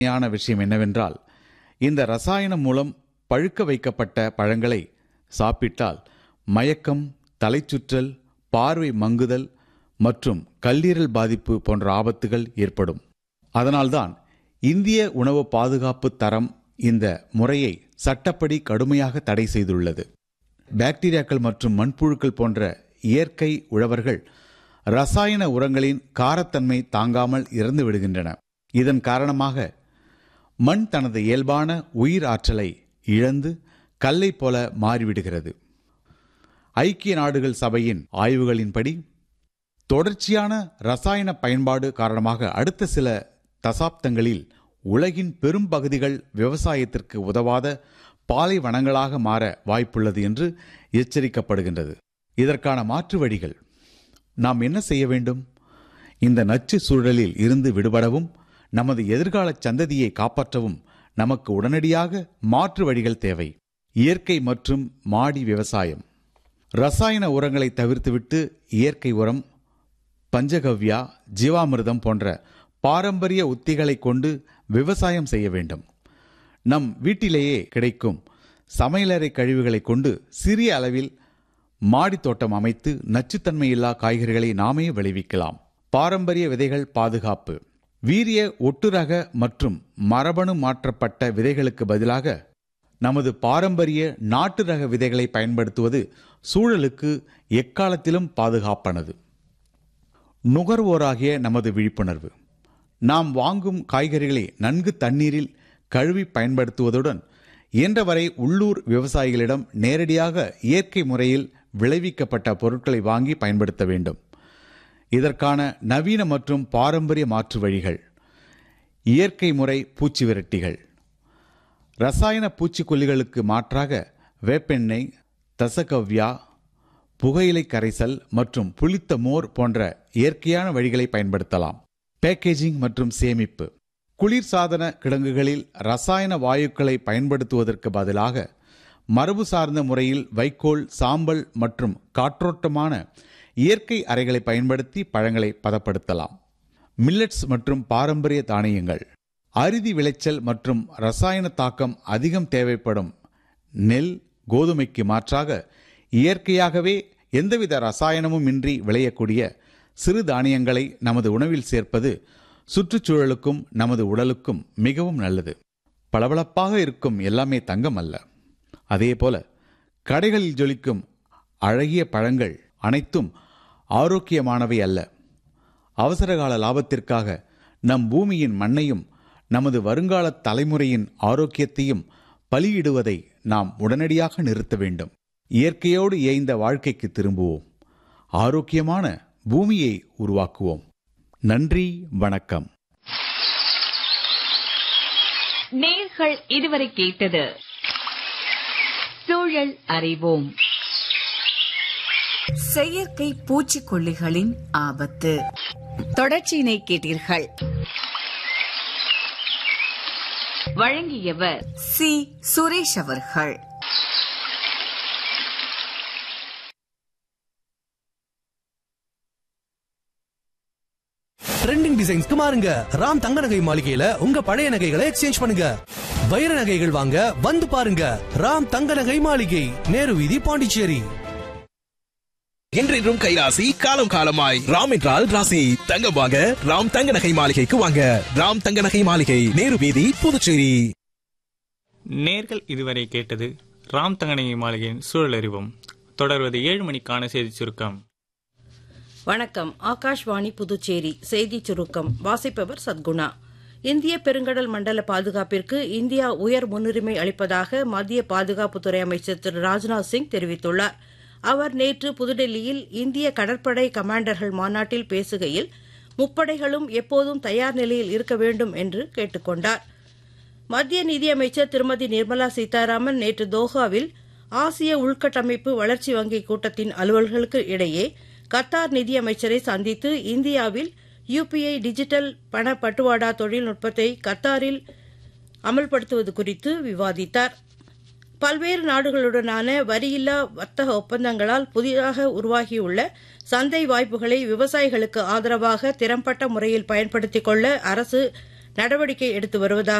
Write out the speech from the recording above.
யான விஷயம் என்னவென்றால் இந்த ரசாயனம் மூலம் பழுக்க வைக்கப்பட்ட பழங்களை சாப்பிட்டால் மயக்கம் தலைச்சுற்றல் பார்வை மங்குதல் மற்றும் கல்லீரல் பாதிப்பு போன்ற ஆபத்துகள் ஏற்படும் அதனால்தான் இந்திய உணவு பாதுகாப்பு தரம் இந்த முறையை சட்டப்படி கடுமையாக தடை செய்துள்ளது பாக்டீரியாக்கள் மற்றும் மண்புழுக்கள் போன்ற இயற்கை உழவர்கள் ரசாயன உரங்களின் காரத்தன்மை தாங்காமல் இறந்து விடுகின்றன இதன் காரணமாக மண் தனது இயல்பான உயிர் ஆற்றலை இழந்து கல்லை போல மாறிவிடுகிறது ஐக்கிய நாடுகள் சபையின் ஆய்வுகளின்படி தொடர்ச்சியான ரசாயன பயன்பாடு காரணமாக அடுத்த சில தசாப்தங்களில் உலகின் பெரும் பகுதிகள் விவசாயத்திற்கு உதவாத பாலைவனங்களாக மாற வாய்ப்புள்ளது என்று எச்சரிக்கப்படுகின்றது இதற்கான மாற்று வழிகள் நாம் என்ன செய்ய வேண்டும் இந்த நச்சு சூழலில் இருந்து விடுபடவும் நமது எதிர்கால சந்ததியை காப்பாற்றவும் நமக்கு உடனடியாக மாற்று வழிகள் தேவை இயற்கை மற்றும் மாடி விவசாயம் ரசாயன உரங்களை தவிர்த்துவிட்டு இயற்கை உரம் பஞ்சகவ்யா ஜீவாமிர்தம் போன்ற பாரம்பரிய உத்திகளை கொண்டு விவசாயம் செய்ய வேண்டும் நம் வீட்டிலேயே கிடைக்கும் சமையலறை கழிவுகளை கொண்டு சிறிய அளவில் மாடித் தோட்டம் அமைத்து நச்சுத்தன்மையில்லா காய்கறிகளை நாமே விளைவிக்கலாம் பாரம்பரிய விதைகள் பாதுகாப்பு வீரிய ஒட்டுரக மற்றும் மரபணு மாற்றப்பட்ட விதைகளுக்கு பதிலாக நமது பாரம்பரிய நாட்டு ரக விதைகளை பயன்படுத்துவது சூழலுக்கு எக்காலத்திலும் பாதுகாப்பானது நுகர்வோராகிய நமது விழிப்புணர்வு நாம் வாங்கும் காய்கறிகளை நன்கு தண்ணீரில் கழுவி பயன்படுத்துவதுடன் இயன்றவரை உள்ளூர் விவசாயிகளிடம் நேரடியாக இயற்கை முறையில் விளைவிக்கப்பட்ட பொருட்களை வாங்கி பயன்படுத்த வேண்டும் இதற்கான நவீன மற்றும் பாரம்பரிய மாற்று வழிகள் இயற்கை முறை பூச்சி விரட்டிகள் ரசாயன பூச்சிக்கொல்லிகளுக்கு மாற்றாக வேப்பெண்ணெய் தசகவ்யா புகையிலை கரைசல் மற்றும் புளித்த மோர் போன்ற இயற்கையான வழிகளை பயன்படுத்தலாம் பேக்கேஜிங் மற்றும் சேமிப்பு குளிர்சாதன கிடங்குகளில் ரசாயன வாயுக்களை பயன்படுத்துவதற்கு பதிலாக மரபு சார்ந்த முறையில் வைக்கோல் சாம்பல் மற்றும் காற்றோட்டமான இயற்கை அறைகளை பயன்படுத்தி பழங்களை பதப்படுத்தலாம் மில்லட்ஸ் மற்றும் பாரம்பரிய தானியங்கள் அரிதி விளைச்சல் மற்றும் ரசாயன தாக்கம் அதிகம் தேவைப்படும் நெல் கோதுமைக்கு மாற்றாக இயற்கையாகவே எந்தவித ரசாயனமும் இன்றி விளையக்கூடிய சிறு தானியங்களை நமது உணவில் சேர்ப்பது சுற்றுச்சூழலுக்கும் நமது உடலுக்கும் மிகவும் நல்லது பளபளப்பாக இருக்கும் எல்லாமே தங்கம் அல்ல அதேபோல கடைகளில் ஜொலிக்கும் அழகிய பழங்கள் அனைத்தும் ஆரோக்கியமானவை அல்ல அவசரகால லாபத்திற்காக நம் பூமியின் மண்ணையும் நமது வருங்கால தலைமுறையின் ஆரோக்கியத்தையும் பலியிடுவதை நாம் உடனடியாக நிறுத்த வேண்டும் இயற்கையோடு இயைந்த வாழ்க்கைக்கு திரும்புவோம் ஆரோக்கியமான பூமியை உருவாக்குவோம் நன்றி வணக்கம் நேர்கள் இதுவரை கேட்டது சூழல் அறிவோம் செயற்கை பூச்சிக்கொல்லிகளின் ஆபத்து தொடர்ச்சியினை கேட்டீர்கள் வழங்கியவர் சி சுரேஷ் அவர்கள் ட்ரெண்டிங் டிசைன்ஸ்க்கு மாறுங்க ராம் தங்க நகை மாளிகையில உங்க பழைய நகைகளை எக்ஸ்சேஞ்ச் பண்ணுங்க வைர நகைகள் வாங்க வந்து பாருங்க ராம் தங்க நகை மாளிகை நேரு வீதி பாண்டிச்சேரி என்றென்றும் கைராசி காலம் காலமாய் ராம் என்றால் ராசி தங்கம் வாங்க ராம் தங்க நகை மாளிகைக்கு வாங்க ராம் தங்க நகை மாளிகை நேரு வீதி புதுச்சேரி நேர்கள் இதுவரை கேட்டது ராம் தங்கநகை மாளிகையின் சூழல் அறிவோம் தொடர்வது ஏழு மணிக்கான செய்தி சுருக்கம் வணக்கம் ஆகாஷ்வாணி புதுச்சேரி செய்தி சுருக்கம் வாசிப்பவர் சத்குணா இந்திய பெருங்கடல் மண்டல பாதுகாப்பிற்கு இந்தியா உயர் முன்னுரிமை அளிப்பதாக மத்திய பாதுகாப்புத்துறை அமைச்சர் திரு ராஜ்நாத் சிங் தெரிவித்துள்ளார் அவர் நேற்று புதுடெல்லியில் இந்திய கடற்படை கமாண்டர்கள் மாநாட்டில் பேசுகையில் முப்படைகளும் எப்போதும் தயார் நிலையில் இருக்க வேண்டும் என்று கேட்டுக் கொண்டார் மத்திய நிதியமைச்சர் திருமதி நிர்மலா சீதாராமன் நேற்று தோஹாவில் ஆசிய உள்கட்டமைப்பு வளர்ச்சி வங்கி கூட்டத்தின் அலுவல்களுக்கு இடையே கத்தார் நிதியமைச்சரை சந்தித்து இந்தியாவில் யுபிஐ டிஜிட்டல் பண பட்டுவாடா தொழில்நுட்பத்தை கத்தாரில் அமல்படுத்துவது குறித்து விவாதித்தார் பல்வேறு நாடுகளுடனான வரியில்லா வர்த்தக ஒப்பந்தங்களால் புதிதாக உருவாகியுள்ள சந்தை வாய்ப்புகளை விவசாயிகளுக்கு ஆதரவாக திறம்பட்ட முறையில் பயன்படுத்திக் கொள்ள அரசு நடவடிக்கை எடுத்து வருவதாக